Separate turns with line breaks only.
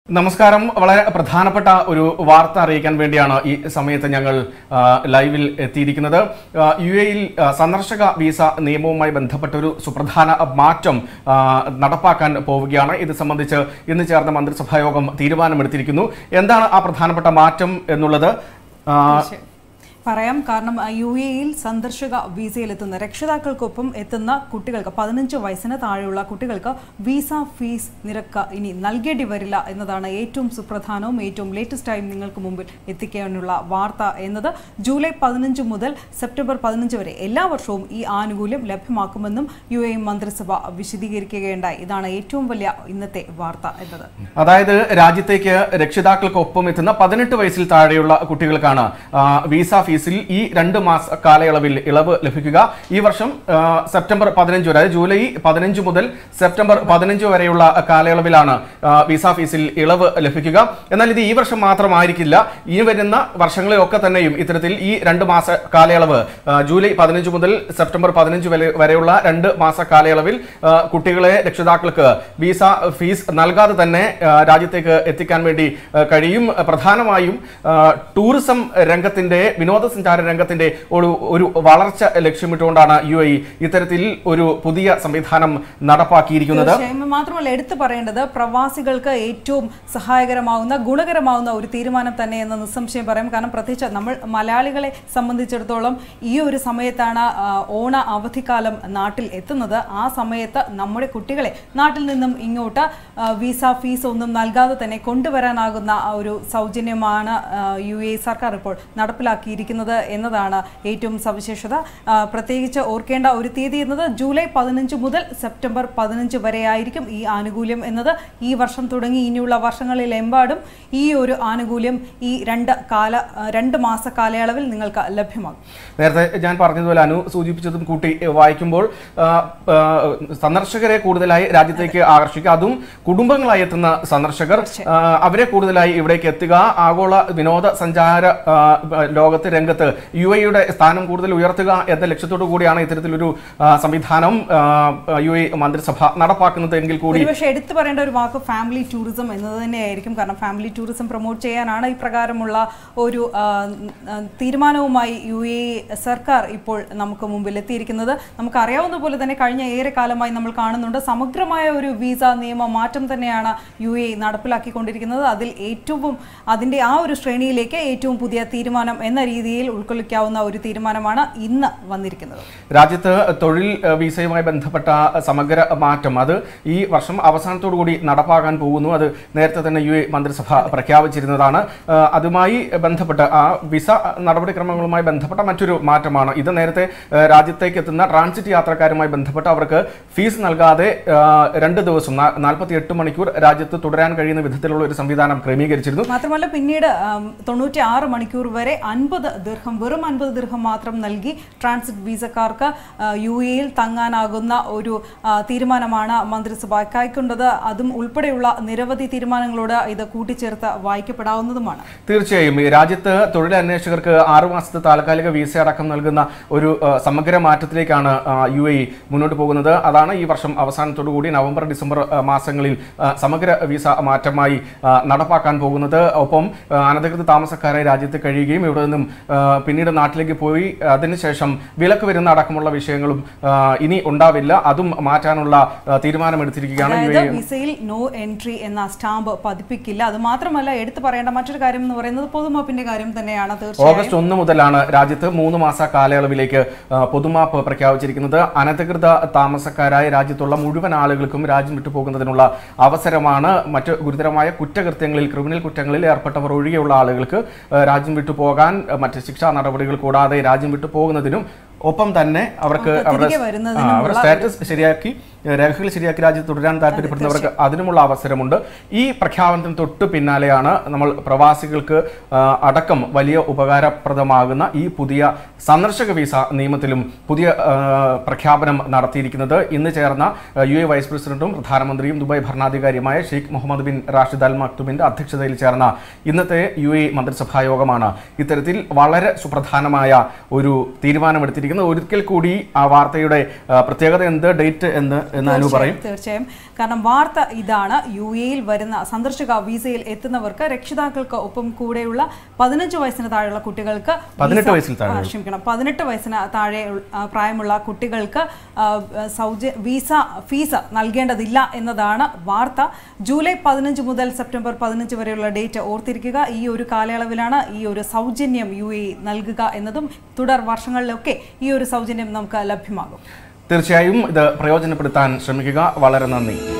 നമസ്കാരം വളരെ പ്രധാനപ്പെട്ട ഒരു വാർത്ത അറിയിക്കാൻ വേണ്ടിയാണ് ഈ സമയത്ത് ഞങ്ങൾ ആ, ലൈവിൽ എത്തിയിരിക്കുന്നത് ആ, യു എയിൽ ആ, സന്ദർശക വീസ നിയമവുമായി ബന്ധപ്പെട്ട ഒരു സുപ്രധാന മാറ്റം ആ, നടപ്പാക്കാൻ പോവുകയാണ് ഇത് സംബന്ധിച്ച് ഇന്ന് ചേർന്ന മന്ത്രിസഭാ യോഗം തീരുമാനമെടുത്തിരിക്കുന്നു എന്താണ് ആ പ്രധാനപ്പെട്ട മാറ്റം എന്നുള്ളത് ആ,
പറയാം കാരണം ആ, യു എയിൽ സന്ദർശക വിസയിലെത്തുന്ന രക്ഷിതാക്കൾക്കൊപ്പം എത്തുന്ന കുട്ടികൾക്ക് പതിനഞ്ച് വയസ്സിന് താഴെയുള്ള കുട്ടികൾക്ക് വിസ ഫീസ് നിരക്ക് ഇനി നൽകേണ്ടി വരില്ല എന്നതാണ് ഏറ്റവും സുപ്രധാനവും ഏറ്റവും ലേറ്റസ്റ്റ് ആയും നിങ്ങൾക്ക് മുമ്പിൽ എത്തിക്കാനുള്ള വാർത്ത എന്നത് ജൂലൈ പതിനഞ്ച് മുതൽ സെപ്റ്റംബർ പതിനഞ്ച് വരെ എല്ലാ വർഷവും ഈ ആനുകൂല്യം ലഭ്യമാക്കുമെന്നും യു എ മന്ത്രിസഭ വിശദീകരിക്കുകയുണ്ടായി ഇതാണ് ഏറ്റവും വലിയ ഇന്നത്തെ വാർത്ത എന്നത്
അതായത് രാജ്യത്തേക്ക് രക്ഷിതാക്കൾക്കൊപ്പം എത്തുന്ന പതിനെട്ട് വയസ്സിൽ താഴെയുള്ള കുട്ടികൾക്കാണ് ആ, വിസ ഫീസിൽ ഈ രണ്ട് മാസ കാലയളവിൽ ഇളവ് ലഭിക്കുക ഈ വർഷം ആ, സെപ്റ്റംബർ പതിനഞ്ച് വരെ അതായത് ജൂലൈ പതിനഞ്ച് മുതൽ സെപ്റ്റംബർ പതിനഞ്ച് വരെയുള്ള കാലയളവിലാണ് ആ, വിസ ഫീസിൽ ഇളവ് ലഭിക്കുക എന്നാൽ ഇത് ഈ വർഷം മാത്രമായിരിക്കില്ല ഇനി വരുന്ന വർഷങ്ങളിലൊക്കെ തന്നെയും ഇത്തരത്തിൽ ഈ രണ്ട് മാസ കാലയളവ് ആ, ജൂലൈ പതിനഞ്ച് മുതൽ സെപ്റ്റംബർ പതിനഞ്ച് വരെ വരെയുള്ള രണ്ട് മാസ കാലയളവിൽ ആ, കുട്ടികളെ രക്ഷിതാക്കൾക്ക് വിസ ഫീസ് നൽകാതെ തന്നെ ആ, രാജ്യത്തേക്ക് എത്തിക്കാൻ വേണ്ടി ആ, കഴിയും പ്രധാനമായും ആ, ടൂറിസം രംഗത്തിന്റെ വിനോദസഞ്ചാര രംഗത്തിന്റെ ഒരു ഒരു വളർച്ച ലക്ഷ്യമിട്ടുകൊണ്ടാണ് യു എ ഇത്തരത്തിൽ ഒരു പുതിയ സംവിധാനം നടപ്പാക്കിയിരിക്കുന്നത്
തീർച്ചയായും മാത്രമല്ല എടുത്തു പറയേണ്ടത് പ്രവാസികൾക്ക് ഏറ്റവും സഹായകരമാവുന്ന ഗുണകരമാവുന്ന ഒരു തീരുമാനം തന്നെ എന്ന് നിസ്സംശയം പറയാം കാരണം പ്രത്യേകിച്ച് നമ്മൾ മലയാളികളെ സംബന്ധിച്ചിടത്തോളം ഈ ഒരു സമയത്താണ് ആ, ഓണ അവധിക്കാലം നാട്ടിൽ എത്തുന്നത് ആ സമയത്ത് നമ്മുടെ കുട്ടികളെ നാട്ടിൽ നിന്നും ഇങ്ങോട്ട് ആ, വിസ ഫീസ് ഒന്നും നൽകാതെ തന്നെ കൊണ്ടുവരാനാകുന്ന ആ ഒരു സൗജന്യമാണ് ആ, യു എ സർക്കാർ ഇപ്പോൾ നടപ്പിലാക്കിയിരിക്കുന്നത് എന്നതാണ് ഏറ്റവും സവിശേഷത ആ, പ്രത്യേകിച്ച് ഓർക്കേണ്ട ഒരു തീയതി എന്നത് ജൂലൈ പതിനഞ്ച് മുതൽ സെപ്റ്റംബർ പതിനഞ്ച് വരെയായിരിക്കും ഈ ആനുകൂല്യം എന്നത് ഈ വർഷം തുടങ്ങി ഇനിയുള്ള വർഷങ്ങളിലെമ്പാടും ഈ ഒരു ആനുകൂല്യം ഈ രണ്ട് കാല ആ, രണ്ട് മാസ കാലയളവിൽ നിങ്ങൾക്ക് ലഭ്യമാകും
നേരത്തെ ഞാൻ പറഞ്ഞതുപോലെ അനു സൂചിപ്പിച്ചതും കൂട്ടി ഏഹ്, വായിക്കുമ്പോൾ ആ, ആ, സന്ദർശകരെ കൂടുതലായി രാജ്യത്തേക്ക് ആകർഷിക്കുക അതും കുടുംബങ്ങളായി എത്തുന്ന സന്ദർശകർ ആ, അവരെ കൂടുതലായി ഇവിടേക്ക് എത്തുക ആഗോള വിനോദസഞ്ചാര ആ, ലോകത്ത് രംഗത്ത് യു എയുടെ സ്ഥാനം കൂടുതൽ ഉയർത്തുക എന്ന ലക്ഷ്യത്തോടു കൂടിയാണ് ഇത്തരത്തിലൊരു ആ, സംവിധാനം ആ, യു എ മന്ത്രിസഭ നടപ്പാക്കുന്നത് എങ്കിൽ കൂടി
ഒരുപക്ഷെ എടുത്തു പറയേണ്ട ഒരു വാക്ക് ഫാമിലി ടൂറിസം എന്നത് തന്നെയായിരിക്കും കാരണം ഫാമിലി ടൂറിസം പ്രൊമോട്ട് ചെയ്യാനാണ് ഇപ്രകാരമുള്ള ഒരു ആ, ആ, തീരുമാനവുമായി യു എ സർക്കാർ ഇപ്പോൾ നമുക്ക് മുമ്പിൽ എത്തിയിരിക്കുന്നത് നമുക്കറിയാവുന്ന പോലെ തന്നെ കഴിഞ്ഞ ഏറെ കാലമായി നമ്മൾ കാണുന്നുണ്ട് സമഗ്രമായ ഒരു വിസ നിയമ മാറ്റം തന്നെയാണ് യു എ നടപ്പിലാക്കിക്കൊണ്ടിരിക്കുന്നത് അതിൽ ഏറ്റവും അതിൻ്റെ ആ ഒരു ശ്രേണിയിലേക്ക് ഏറ്റവും പുതിയ തീരുമാനം എന്ന രീതിയിൽ ഉൾക്കൊള്ളിക്കാവുന്ന ഒരു തീരുമാനമാണ് ഇന്ന് വന്നിരിക്കുന്നത്
രാജ്യത്ത് തൊഴിൽ ഏഹ്, വിസയുമായി ബന്ധപ്പെട്ട സമഗ്ര മാറ്റം അത് ഈ വർഷം അവസാനത്തോടു കൂടി നടപ്പാക്കാൻ പോകുന്നു അത് നേരത്തെ തന്നെ യു എ മന്ത്രിസഭ പ്രഖ്യാപിച്ചിരുന്നതാണ് ഏഹ്, അതുമായി ബന്ധപ്പെട്ട ആ വിസ നടപടിക്രമങ്ങളുമായി ബന്ധപ്പെട്ട മറ്റൊരു മാറ്റമാണ് ഇത് നേരത്തെ ഏഹ്, രാജ്യത്തേക്ക് എത്തുന്ന ട്രാൻസിറ്റ് യാത്രക്കാരുമായി ബന്ധപ്പെട്ട് അവർക്ക് ഫീസ് നൽകാതെ ഏഹ്, രണ്ട് ദിവസം നാൽപ്പത്തി എട്ട് മണിക്കൂർ രാജ്യത്ത് തുടരാൻ കഴിയുന്ന വിധത്തിലുള്ള ഒരു സംവിധാനം ക്രമീകരിച്ചിരുന്നു
മാത്രമല്ല പിന്നീട് തൊണ്ണൂറ്റി ആറ് മണിക്കൂർ വരെ അൻപത് ദീർഘം വെറും അൻപത് ദീർഘം മാത്രം നൽകി ട്രാൻസിറ്റ് വീസക്കാർക്ക് ആ, യു എയിൽ തങ്ങാനാകുന്ന ഒരു ആ, തീരുമാനമാണ് മന്ത്രിസഭ കൈക്കൊണ്ടത് അതും ഉൾപ്പെടെയുള്ള നിരവധി തീരുമാനങ്ങളോട് ഇത് കൂട്ടിച്ചേർത്ത് വായിക്കപ്പെടാവുന്നതുമാണ്
തീർച്ചയായും ഈ രാജ്യത്ത് തൊഴിലന്വേഷകർക്ക് ആറു മാസത്തെ താൽക്കാലിക വീസ അടക്കം നൽകുന്ന ഒരു ആ, സമഗ്ര മാറ്റത്തിലേക്കാണ് യു എ മുന്നോട്ട് പോകുന്നത് അതാണ് ഈ വർഷം അവസാനത്തോടു കൂടി നവംബർ ഡിസംബർ ആ, മാസങ്ങളിൽ ആ, സമഗ്ര വീസ മാറ്റമായി ആ, നടപ്പാക്കാൻ പോകുന്നത് ഒപ്പം ആ, അനധികൃത താമസക്കാരെ രാജ്യത്ത് കഴിയുകയും ഇവിടെ നിന്നും ആ, പിന്നീട് നാട്ടിലേക്ക് പോയി അതിനുശേഷം വിലക്ക് വരുന്ന അടക്കമുള്ള വിഷയങ്ങളും ആ, ഇനി ഉണ്ടാവില്ല അതും മാറ്റാനുള്ള ആ, തീരുമാനമെടുത്തിരിക്കുകയാണ് യു
അതായത്
എ
വിസയിൽ നോ എൻട്രി എന്ന സ്റ്റാമ്പ് പതിപ്പിക്കില്ല അത് മാത്രമല്ല എടുത്തു പറയേണ്ട മറ്റൊരു കാര്യം എന്ന് പറയുന്നത് പൊതുമാപ്പിന്റെ കാര്യം തന്നെയാണ് തീർച്ചയായും
ഓഗസ്റ്റ് ഒന്ന് മുതലാണ് രാജ്യത്ത് മൂന്ന് മാസ കാലയളവിലേക്ക് ആ, പൊതുമാപ്പ് പ്രഖ്യാപിച്ചിരിക്കുന്നത് അനധികൃത താമസക്കാരായ രാജ്യത്തുള്ള മുഴുവൻ ആളുകൾക്കും രാജ്യം വിട്ടു പോകുന്നതിനുള്ള അവസരമാണ് മറ്റ് ഗുരുതരമായ കുറ്റകൃത്യങ്ങളിൽ ക്രിമിനൽ കുറ്റങ്ങളിൽ ഏർപ്പെട്ടവർ ഒഴികെയുള്ള ആളുകൾക്ക് ആ, രാജ്യം വിട്ടു പോകാൻ ആ, മറ്റ് ശിക്ഷാ നടപടികൾ കൂടാതെ രാജ്യം വിട്ടു പോകുന്നതിനും ഒപ്പം തന്നെ അവർക്ക്
തിരികെ
അവരുടെ ആ,
വരുന്നതിനുമുള്ള
അവരുടെ സ്റ്റാറ്റസ് ശരിയാക്കി രേഖകൾ ശരിയാക്കി രാജ്യത്ത് തുടരാൻ താല്പര്യപ്പെടുന്നവർക്ക് അതിനുമുള്ള അവസരമുണ്ട് ഈ പ്രഖ്യാപനത്തിന് തൊട്ട് പിന്നാലെയാണ് നമ്മൾ പ്രവാസികൾക്ക് ആ, അടക്കം വലിയ ഉപകാരപ്രദമാകുന്ന ഈ പുതിയ സന്ദർശക വിസ നിയമത്തിലും പുതിയ ആ, പ്രഖ്യാപനം നടത്തിയിരിക്കുന്നത് ഇന്ന് ചേർന്ന ആ, യു എ വൈസ് പ്രസിഡന്റും പ്രധാനമന്ത്രിയും ദുബായ് ഭരണാധികാരിയുമായ Sheikh Mohammed bin Rashid Al മക്തുമിന്റെ അധ്യക്ഷതയിൽ ചേർന്ന ഇന്നത്തെ യു എ മന്ത്രിസഭാ യോഗമാണ് ഇത്തരത്തിൽ വളരെ സുപ്രധാനമായ ഒരു തീരുമാനമെടുത്തിരിക്കുന്നത് ഒരിക്കൽ കൂടി ആ വാർത്തയുടെ ആ, പ്രത്യേകത എന്ത് ഡേറ്റ് എന്ന് എന്ന് അനു പറയും
തീർച്ചയായും തീർച്ചയായും കാരണം വാർത്ത ഇതാണ് യു എയിൽ വരുന്ന സന്ദർശക വിസയിൽ എത്തുന്നവർക്ക് രക്ഷിതാക്കൾക്ക് ഒപ്പം കൂടെയുള്ള പതിനഞ്ച് വയസ്സിന് താഴെയുള്ള കുട്ടികൾക്ക്
പതിനെട്ട്
വിസ-
വയസ്സിൽ താഴെ
ആ, ക്ഷമിക്കണം പതിനെട്ട് വയസ്സിന് താഴെ ഉൾ- ആ, പ്രായമുള്ള കുട്ടികൾക്ക് ആ, സൗജ വിസ ഫീസ് നൽകേണ്ടതില്ല എന്നതാണ് വാർത്ത ജൂലൈ പതിനഞ്ച് മുതൽ സെപ്റ്റംബർ പതിനഞ്ച് വരെയുള്ള ഡേറ്റ് ഓർത്തിരിക്കുക ഈ ഒരു കാലയളവിലാണ് ഈ ഒരു സൗജന്യം യു എ നൽകുക എന്നതും തുടർ വർഷങ്ങളിലൊക്കെ ഈ ഒരു സൗജന്യം നമുക്ക് ലഭ്യമാകും
തീർച്ചയായും ഇത് പ്രയോജനപ്പെടുത്താൻ ശ്രമിക്കുക വളരെ നന്ദി